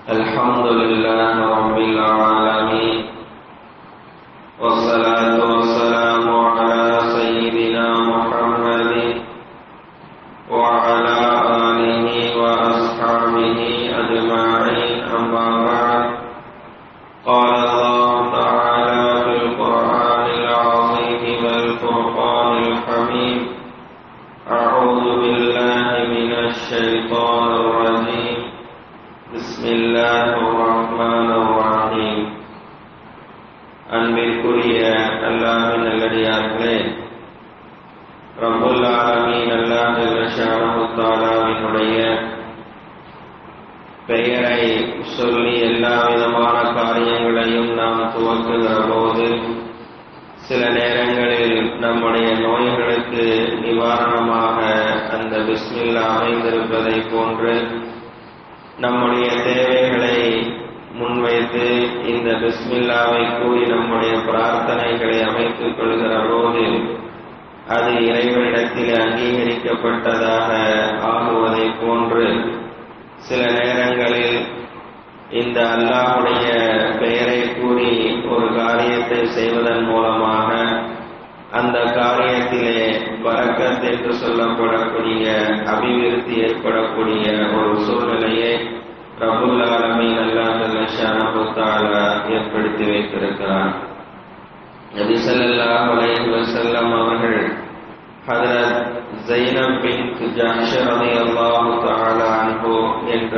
الحمد لله رب العالمين والصلاة والسلام على سيدنا محمد وعلى آله وأصحابه أجمعين أما بعد قال الله تعالى في القرآن العظيم والفرقان الحميد أعوذ بالله من الشيطان الرجيم بسم الله الرحمن الرحيم அன்பிற்குரிய அல்லாஹின் நல்லடியார்களே ரப்புல் ஆலமீன் அல்லாஹ் ஷானஹுத்தாலாவினுடைய பெயரை சொல்லி எல்லா விதமான காரியங்களையும் நாம் துவக்குகிற போது சில நேரங்களில் நம்முடைய நோய்களுக்கு நிவாரணமாக அந்த பிஸ்மில்லா அமைந்திருப்பதை போன்று நம்முடைய தேவைகளை முன்வைத்து இந்த பிஸ்மில்லாவை கூறி நம்முடைய பிரார்த்தனைகளை அமைத்துக் கொள்கிற போது அது இறைவனிடத்தில் அங்கீகரிக்கப்பட்டதாக ஆகுவதை போன்று சில நேரங்களில் இந்த அல்லாஹுடைய பெயரை கூறி ஒரு காரியத்தை செய்வதன் மூலமாக அந்த காரியத்திலே பறக்கத் என்று சொல்லப்படக்கூடிய அபிவிருத்தி ஏற்படக்கூடிய ஒரு சூழ்நிலையை ரபுல் ஆலமீன் அல்லாஹ் ஏற்படுத்தி வைத்திருக்கிறார் நபி ஸல்லல்லாஹு அலைஹி வஸல்லம் அவர்கள் ஹஜரத் ஜைனப் பின் ஜஹ்ஷ் ரலியல்லாஹு தஆலா அன்ஹு என்ற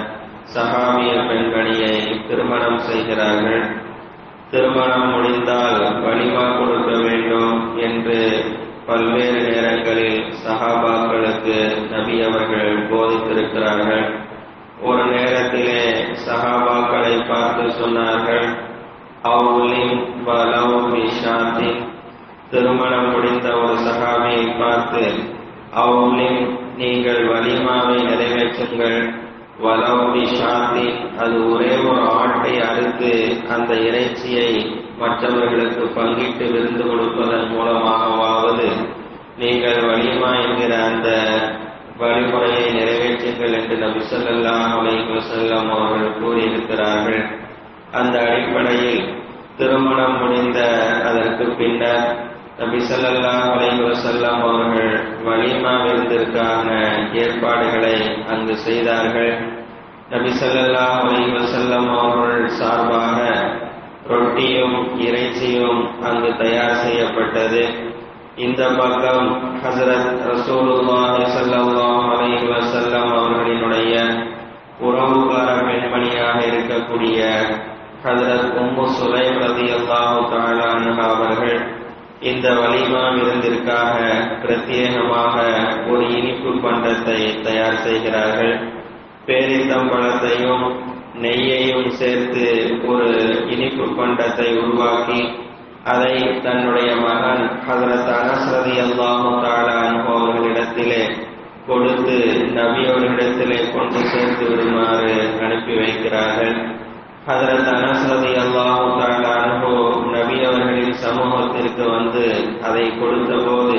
சஹாபிய பெண்மணியை திருமணம் செய்கிறார்கள் திருமணம் முடிந்தால் வலிமா கொடுக்க வேண்டும் என்று பல்வேறு நேரங்களில் சஹாபாக்களுக்கு நபி அவர்கள் போதித்திருக்கிறார்கள் ஒரு நேரத்திலே சஹாபாக்களை பார்த்து சொன்னார்கள் அவுலிம் வலவு விஷாத்தின் திருமணம் முடிந்த ஒரு சஹாபியை பார்த்து அவுலிம் நீங்கள் வலிமாவை நிறைவேற்றுங்கள் வலவு விஷாத்தின் அது ஒரே ஒரு ஆட்டை அறுத்து அந்த இறைச்சியை மற்றவர்களுக்கு பங்கிட்டு விருந்து கொடுப்பதன் மூலமாகவாவது நீங்கள் வலிமா என்கிற அந்த வழிமுறையை நிறைவேற்றுங்கள் என்று நபி ஸல்லல்லாஹு அலைஹி வஸல்லம் அவர்கள் கூறியிருக்கிறார்கள் அந்த அடிப்படையில் திருமணம் முடிந்த அதற்கு பின்னர் நபி ஸல்லல்லாஹு அலைஹி வஸல்லம் அவர்கள் வலிமா விருந்திற்கான ஏற்பாடுகளை அங்கு செய்தார்கள் நபி ஸல்லல்லாஹு அலைஹி வஸல்லம் அவர்கள் சார்பாக ரொட்டியும் இறைச்சியும் அங்கு தயார் செய்யப்பட்டது இந்த பக்கம் ஹசரத் ரசூலுல்லாஹி ஸல்லல்லாஹு அலைஹி வஸல்லம் அவர்களினுடைய உறவுகார பெண்மணியாக இருக்கக்கூடிய ஹசரத் உம்மு சுலைம் ரலியல்லாஹு தஆலா அன்ஹா அவர்கள் இந்த வலிமா விருந்திற்காக பிரத்யேகமாக ஒரு இனிப்பு பண்டத்தை தயார் செய்கிறார்கள் பேரித்தம்பழத்தையும் நெய்யையும் சேர்த்து ஒரு இனிப்பு பண்டத்தை உருவாக்கி அதை தன்னுடைய மகன் ஹசரத் அனஸ்ரதி அல்லாஹு தாலா அவர்களிடத்திலே கொடுத்து நபி அவர்களிடத்திலே கொண்டு சேர்த்து விடுமாறு அனுப்பி வைக்கிறார்கள் ஹசரத் அனஸ்ரதி அல்லாஹு தாலா நபி அவர்களின் சமூகத்திற்கு வந்து அதை கொடுத்த போது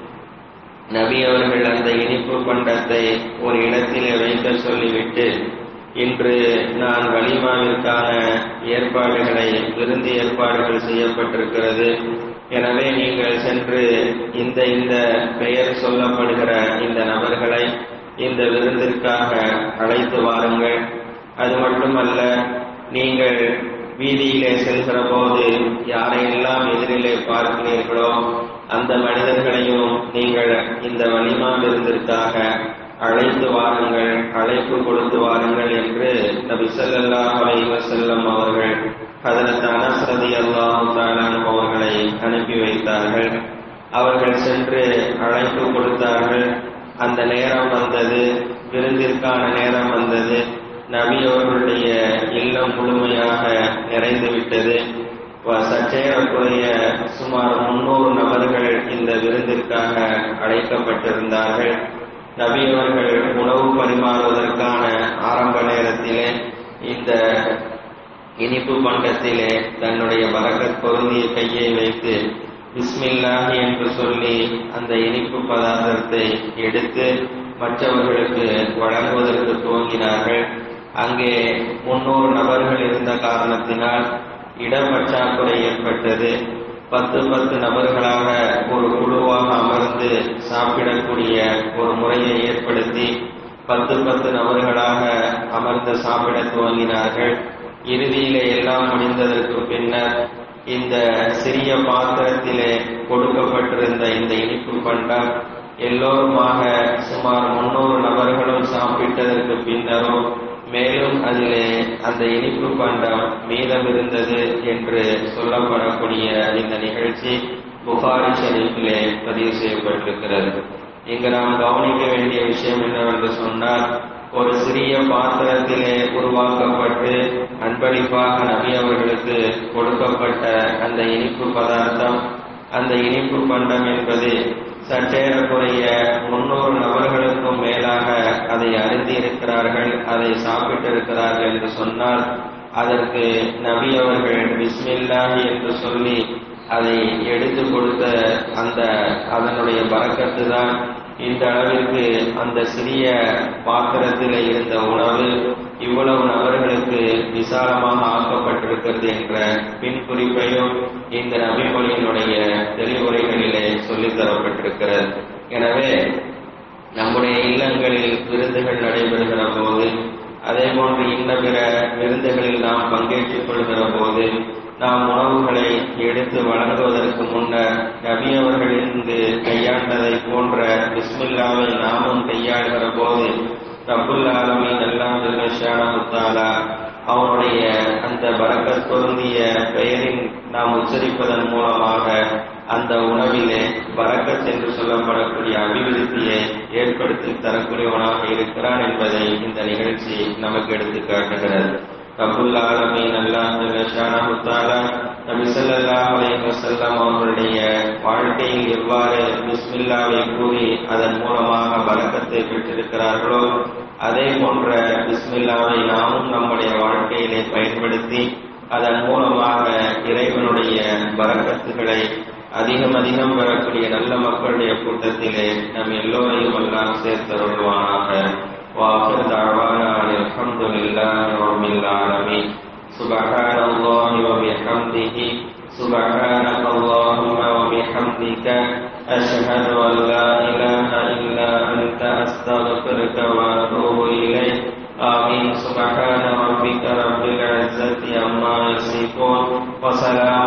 நபி அவர்கள் அந்த இனிப்பு பண்டத்தை ஒரு இடத்திலே வைக்க சொல்லிவிட்டு இன்று நான் வலிமாவிற்கான ஏற்பாடுகளை விருந்து ஏற்பாடுகள் செய்யப்பட்டிருக்கிறது எனவே நீங்கள் சென்று இந்த இந்த பெயர் சொல்லப்படுகிற இந்த நபர்களை இந்த விருந்திற்காக அழைத்து வாருங்கள் அது மட்டுமல்ல நீங்கள் வீதியிலே செல்கிற போது யாரையெல்லாம் எதிரிலே பார்க்கிறீர்களோ அந்த மனிதர்களையும் நீங்கள் இந்த வலிமா விருந்திற்காக அழைத்து வாருங்கள் அழைப்பு கொடுத்து வாருங்கள் என்று நபி ஸல்லல்லாஹு அலைஹி வஸல்லம் அவர்கள் ஹதரத் அனஸ் ரலியல்லாஹு தஆலா அவர்களை அனுப்பி வைத்தார்கள் அவர்கள் சென்று அழைப்பு கொடுத்தார்கள் அந்த நேரம் வந்தது விருந்திற்கான நேரம் வந்தது நபி அவர்களுடைய இல்லம் முழுமையாக நிறைந்து விட்டது சற்றேறக்குறைய சுமார் முன்னூறு நபர்கள் இந்த விருந்திற்காக அழைக்கப்பட்டிருந்தார்கள் நபி அவர்கள் உணவு பரிமாறுவதற்கான ஆரம்ப நேரத்திலே இந்த இனிப்பு பண்டத்திலே தன்னுடைய பரக்கத் பொருந்திய கையை வைத்து பிஸ்மில்லாஹி என்று சொல்லி அந்த இனிப்பு பதார்த்தத்தை எடுத்து மற்றவர்களுக்கு வழங்குவதற்கு துவங்கினார்கள் அங்கே முன்னூறு நபர்கள் இருந்த காரணத்தினால் இடம் பற்றாக்குறை ஏற்பட்டது பத்து பத்து நபர்களாக ஒரு குழுவாக அமர்ந்து சாப்பிடக்கூடிய ஒரு முறையை ஏற்படுத்தி பத்து பத்து நபர்களாக அமர்ந்து சாப்பிட துவங்கினார்கள் இறுதியிலே எல்லாம் முடிந்ததற்கு பின்னர் இந்த சிறிய பாத்திரத்திலே கொடுக்கப்பட்டிருந்த இந்த இனிப்பு பண்டம் எல்லோருமாக சுமார் முன்னூறு நபர்களும் சாப்பிட்டதற்கு பின்னரும் மேலும் அதிலே அந்த இனிப்பு பண்டம் மீதம் இருந்தது என்று சொல்லப்படக்கூடிய இந்த நிகழ்ச்சி புகாரி ஷரீஃபிலே பதிவு செய்யப்பட்டிருக்கிறது இங்கு நாம் கவனிக்க வேண்டிய விஷயம் என்னவென்று சொன்னால் ஒரு சிறிய பாத்திரத்திலே உருவாக்கப்பட்டு அன்பளிப்பாக நபி அவர்களுக்கு கொடுக்கப்பட்ட அந்த இனிப்பு பதார்த்தம் அந்த இனிப்பு பண்டம் என்பது சற்றேறக்குறைய முன்னூறு நபர்களுக்கும் மேலாக அதை அருந்தி இருக்கிறார்கள் அதை சாப்பிட்டிருக்கிறார்கள் என்று சொன்னால் அதற்கு நபி அவர்கள் பிஸ்மில்லாஹி என்று சொல்லி அதை எடுத்து கொடுத்த அந்த அதனுடைய பறக்கத்து தான் இந்த அளவிற்கு அந்த சிறிய பாத்திரத்தில் இருந்த உணவு இவ்வளவு நபர்களுக்கு விசாலமாக ஆக்கப்பட்டிருக்கிறது என்ற பின் குறிப்பையும் இந்த நபிமொழியினுடைய தெளிவுரைகளிலே சொல்லித் தரப்பட்டிருக்கிறது எனவே நம்முடைய இல்லங்களில் விருந்துகள் நடைபெறுகிற போது அதே போன்று இன்ன பிற விருந்துகளில் நாம் பங்கேற்றுக் கொள்கிற போது நாம் உணவுகளை எடுத்து வழங்குவதற்கு முன்னர் நபி அவர்கள் இருந்து கையாண்டதை போன்ற பிஸ்மில்லாவை நாமும் கையாளுகிற போது ரப்புல் ஆலமின் எல்லாம் முத்தாலா அவனுடைய அந்த பரக்கத் பொருந்திய பெயரின் நாம் உச்சரிப்பதன் மூலமாக அந்த உணவிலே பரக்கத் என்று சொல்லப்படக்கூடிய அபிவிருத்தியை ஏற்படுத்தி தரக்கூடியவனாக இருக்கிறான் என்பதை இந்த நிகழ்ச்சி நமக்கு எடுத்து காட்டுகிறது ரபுல் ஆலமீன் அல்லாஹ் முத்தாலா நபி ஸல்லல்லாஹு அலைஹி வஸல்லம் அவர்களுடைய வாழ்க்கையில் எவ்வாறு பிஸ்மில்லாவை கூறி அதன் மூலமாக பலக்கத்தை பெற்றிருக்கிறார்களோ அதே போன்ற பிஸ்மில்லாவை நாமும் நம்முடைய வாழ்க்கையிலே பயன்படுத்தி அதன் மூலமாக இறைவனுடைய பரக்கத்துகளை அதிகம் அதிகம் பெறக்கூடிய நல்ல மக்களுடைய கூட்டத்திலே நம் எல்லோரையும் எல்லாம் சேர்த்தருள்வானாக وآخر دعوانا أن الحمد لله رب العالمين سبحان الله وبحمده سبحانك اللهم وبحمدك أشهد أن لا إله إلا أنت أستغفرك وأتوب إليك آمين سبحان ربك رب العزة عما يصفون وسلام